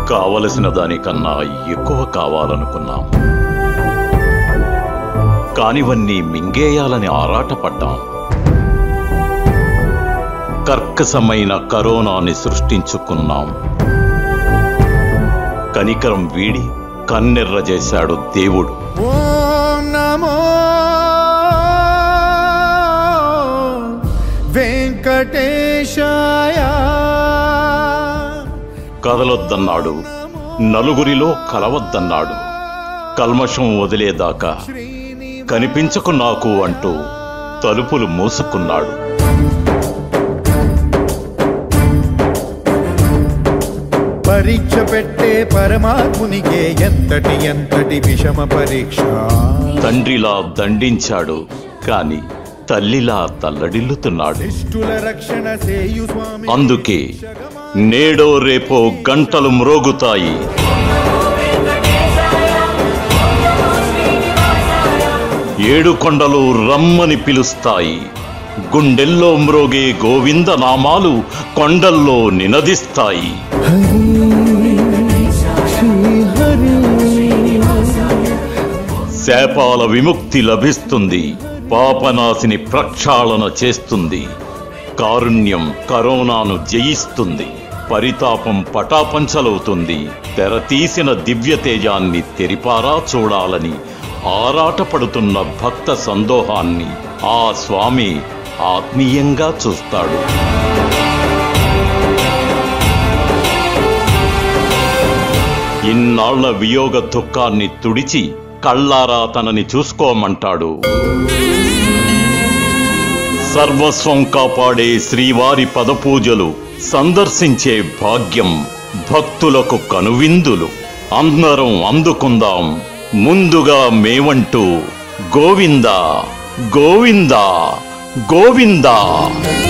కావలసిన దానికన్నా ఎక్కువ కావాలనుకున్నాం కానివన్నీ మింగేయాలని ఆరాటపడ్డాం కర్కశమైన కరోనాని సృష్టించుకున్నాం కనికరం వీడి కన్నెర్ర చేశాడు దేవుడు ఓం నమో వెంకటేశాయ కదలొద్దన్నాడు నలుగురిలో కలవద్దన్నాడు కల్మషం వదిలేదాకా కనిపించకు నాకు అంటూ తలుపులు మూసుకున్నాడు పరీక్ష పెట్టే పరమాత్మునికే ఎంతటి ఎంతటి విషమ పరీక్ష తండ్రిలా దండించాడు కాని తల్లిలా తల్లడిల్లుతున్నాడు శిష్టుల రక్షణ సేయు స్వామి అందుకే నేడో రేపో గంటలు మ్రోగుతాయి ఏడు కొండలు రమ్మని పిలుస్తాయి గుండెల్లో మ్రోగే గోవింద నామాలు కొండల్లో నినదిస్తాయి శాపాల విముక్తి లభిస్తుంది పాపనాశిని ప్రక్షాళన చేస్తుంది కారుణ్యం కరోనాను జయిస్తుంది పరితాపం పటాపంచలవుతుంది తెరతీసిన దివ్య తేజాన్ని తెరిపారా చూడాలని ఆరాటపడుతున్న భక్త సందోహాన్ని ఆ స్వామి ఆత్మీయంగా చూస్తాడు ఇన్నాళ్ల వియోగ దుఃఖాన్ని తుడిచి కళ్ళారా తనని చూసుకోమంటాడు సర్వస్వం కాపాడే శ్రీవారి పదపూజలు సందర్శించే భాగ్యం భక్తులకు కనువిందులు అందరం అందుకుందాం ముందుగా మేమంటూ గోవిందా గోవిందా గోవిందా